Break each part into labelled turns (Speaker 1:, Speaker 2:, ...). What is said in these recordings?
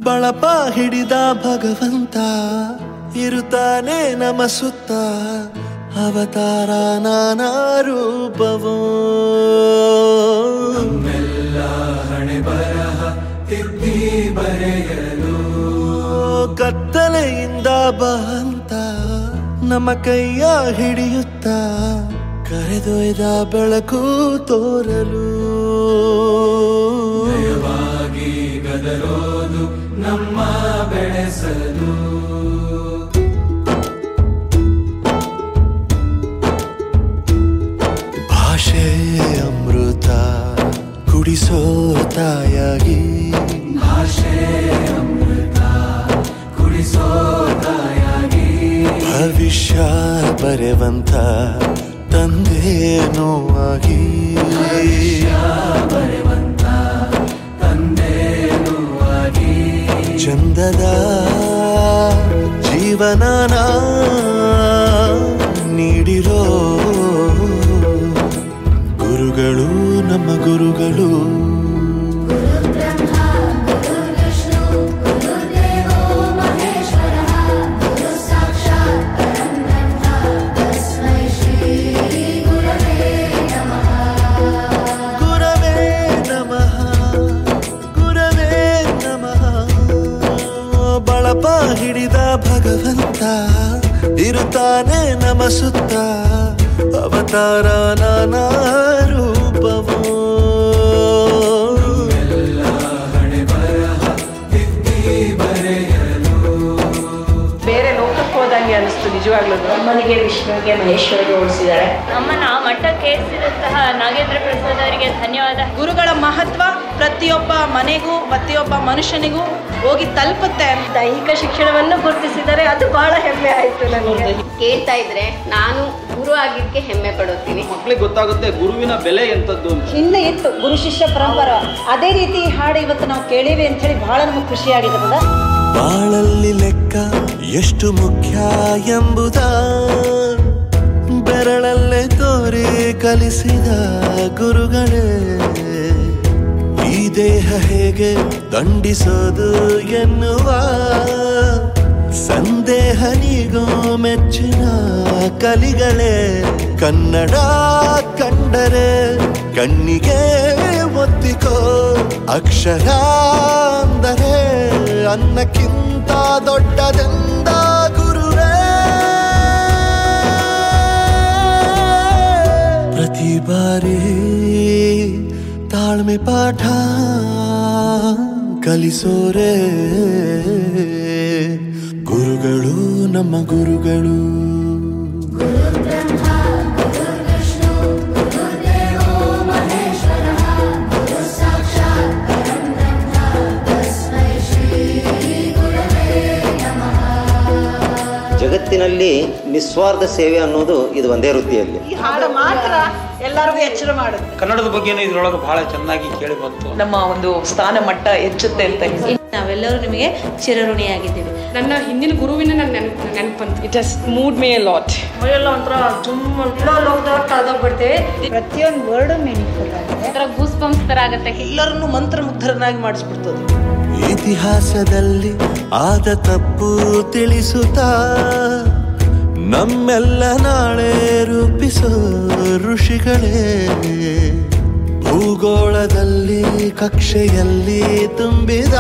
Speaker 1: ಬಳಪ ಹಿಡಿದ ಭಗವಂತ ಇರುತ್ತಾನೆ ನಮ ಸುತ್ತ ಅವತಾರ ನಾನಾ ರೂಪವೋ ಕತ್ತಲೆಯಿಂದ ಬಂತ ನಮ್ಮ ಕೈಯ ಹಿಡಿಯುತ್ತ ಕರೆದೊಯ್ದ ಬೆಳಕು ತೋರಲು ಭಾಷೆ ಅಮೃತ ಕುಡಿಸೋ ತಾಯಾಗಿ ಭವಿಷ್ಯ ಬರೆವಂತ ತಂದೇನೋ ಆಗಿ ಚಂದದ ಜೀವನನ ನೀಡಿರೋ ಗುರುಗಳು ನಮ್ಮ ಗುರುಗಳು ಗುರವೇ ನಮಃ ಗುರವೇ ನಮಃ ಬಳಪ ಹಿಡಿದ ಭಗವಂತ ಇರುತ್ತಾನೆ ನಮ ಸುತ್ತ ಅವತಾರ ನಾನಾ ರೂಪವೋ
Speaker 2: ಬೇರೆ ಲೋಕಕ್ಕೆ ಹೋದಂಗೆ ಅನಿಸ್ತು ನಿಜವಾಗ್ಲೂ
Speaker 3: ಅಮ್ಮನಿಗೆ ವಿಷ್ಣುವಿಗೆ ಮಹೇಶ್ವರಿಗೆ ಹೋಲಿಸಿದ್ದಾರೆ
Speaker 4: ನಮ್ಮನ್ನ ಮಟ್ಟಕ್ಕೆ ಏರಿಸಿದಂತಹ ನಾಗೇಂದ್ರ ಪ್ರಸಾದ್ ಅವರಿಗೆ ಧನ್ಯವಾದ
Speaker 2: ಗುರುಗಳ ಮಹತ್ವ ಪ್ರತಿಯೊಬ್ಬ ಮನೆಗೂ ಪ್ರತಿಯೊಬ್ಬ ಮನುಷ್ಯನಿಗೂ ಹೋಗಿ ತಲುಪುತ್ತೆ
Speaker 3: ದೈಹಿಕ ಶಿಕ್ಷಣವನ್ನು ಗುರುತಿಸಿದರೆ ಅದು ಬಹಳ ಹೆಮ್ಮೆ ಆಯಿತು ನನಗೆ
Speaker 5: ಕೇಳ್ತಾ ಇದ್ರೆ ನಾನು ಗುರು ಆಗಿದ್ದಕ್ಕೆ ಹೆಮ್ಮೆ ಪಡುತ್ತೀನಿ
Speaker 6: ಮಕ್ಳಿಗೆ ಗೊತ್ತಾಗುತ್ತೆ ಗುರುವಿನ ಬೆಲೆ ಎಂಥದ್ದು ಅಂತ
Speaker 7: ಹಿಂದೆ ಇತ್ತು ಗುರು ಶಿಷ್ಯ ಪರಂಪರ ಅದೇ ರೀತಿ ಈ ಹಾಡು ಇವತ್ತು ನಾವು ಕೇಳೀವಿ ಅಂತ ಹೇಳಿ ಬಹಳ ನಮಗೆ ಖುಷಿಯಾಗಿರ್ತದ
Speaker 1: ಬಾಳಲ್ಲಿ ಲೆಕ್ಕ ಎಷ್ಟು ಮುಖ್ಯ ಎಂಬುದ ಬೆರಳಲ್ಲೇ ತೋರಿ ಕಲಿಸಿದ ಗುರುಗಳೇ ಈ ದೇಹ ಹೇಗೆ ದಂಡಿಸೋದು ಎನ್ನುವ ಸಂದೇಹ ನೀಗೋ ಮೆಚ್ಚಿನ ಕಲಿಗಳೇ ಕನ್ನಡ ಕಂಡರೆ ಕಣ್ಣಿಗೆ ಒತ್ತಿಕೋ ಅಕ್ಷರ ಅಂದರೆ ಅನ್ನಕ್ಕಿಂತ ದೊಡ್ಡದೆಂದ ಗುರುವೇ ಪ್ರತಿ ಬಾರಿ ತಾಳ್ಮೆ ಪಾಠ ಕಲಿಸೋರೆ ಗುರುಗಳು ನಮ್ಮ ಗುರುಗಳು
Speaker 8: ಜಗತ್ತಿನಲ್ಲಿ ನಿಸ್ವಾರ್ಥ ಸೇವೆ ಅನ್ನೋದು ಇದು ಒಂದೇ ವೃತ್ತಿಯಲ್ಲಿ
Speaker 2: ಈ ಹಾಡು ಮಾತ್ರ ಎಲ್ಲರಿಗೂ ಎಚ್ಚರ ಮಾಡುತ್ತೆ
Speaker 6: ಕನ್ನಡದ ಬಗ್ಗೆನೂ ಇದ್ರೊಳಗೆ ಬಹಳ ಚೆನ್ನಾಗಿ ಕೇಳಿ ಬಂತು
Speaker 2: ನಮ್ಮ ಒಂದು ಸ್ಥಾನ ಮಟ್ಟ ಹೆಚ್ಚುತ್ತೆ ಅಂತ
Speaker 3: ನಾವೆಲ್ಲರೂ ನಿಮಗೆ ಚಿರಋಣಿಯಾಗಿದ್ದೀವಿ
Speaker 9: ನನ್ನ ಹಿಂದಿನ ಗುರುವಿನ ನನ್ನ ನೆನಪು ನೆನಪಂತು it has moved me lot
Speaker 2: ಮೈಯೆಲ್ಲ ಒಂಥರ ಜುಮ್
Speaker 7: ಪ್ರತಿಯೊಂದು ವರ್ಡು ಮೀನಿಂಗ್ಫುಲ್ ಆಗಿದೆ
Speaker 4: ಒಂಥರ ಗೂಸ್ ಬಂಪ್ಸ್ ತರ ಆಗತ್ತೆ
Speaker 2: ಎಲ್ಲರನ್ನು ಮಂತ್ರಮುಗ್ಧರನ್ನಾಗಿ ಮಾಡಿಸ್ಬಿಡ್ತದೆ
Speaker 1: ಇತಿಹಾಸದಲ್ಲಿ ಆದ ತಪ್ಪು ತಿಳಿಸುತ್ತಾ ನಮ್ಮೆಲ್ಲ ನಾಳೆ ರೂಪಿಸೋ ಋಷಿಗಳೇ ಭೂಗೋಳದಲ್ಲಿ ಕಕ್ಷೆಯಲ್ಲಿ ತುಂಬಿದ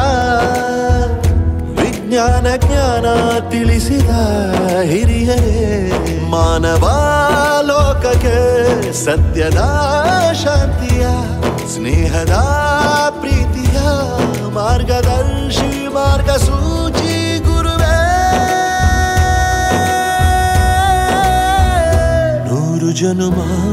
Speaker 1: ವಿಜ್ಞಾನ ಜ್ಞಾನ ತಿಳಿಸಿದ ಹಿರಿಯರೇ ಮಾನವ ಲೋಕಕ್ಕೆ ಸತ್ಯದ ಶಾಂತಿಯ ಸ್ನೇಹದ ಪ್ರೀತಿಯ ಮಾರ್ಗದರ್ಶಿ ಮಾರ್ಗಸೂಚಿ ಗುರುವೇ ನೂರು ಜನುಮ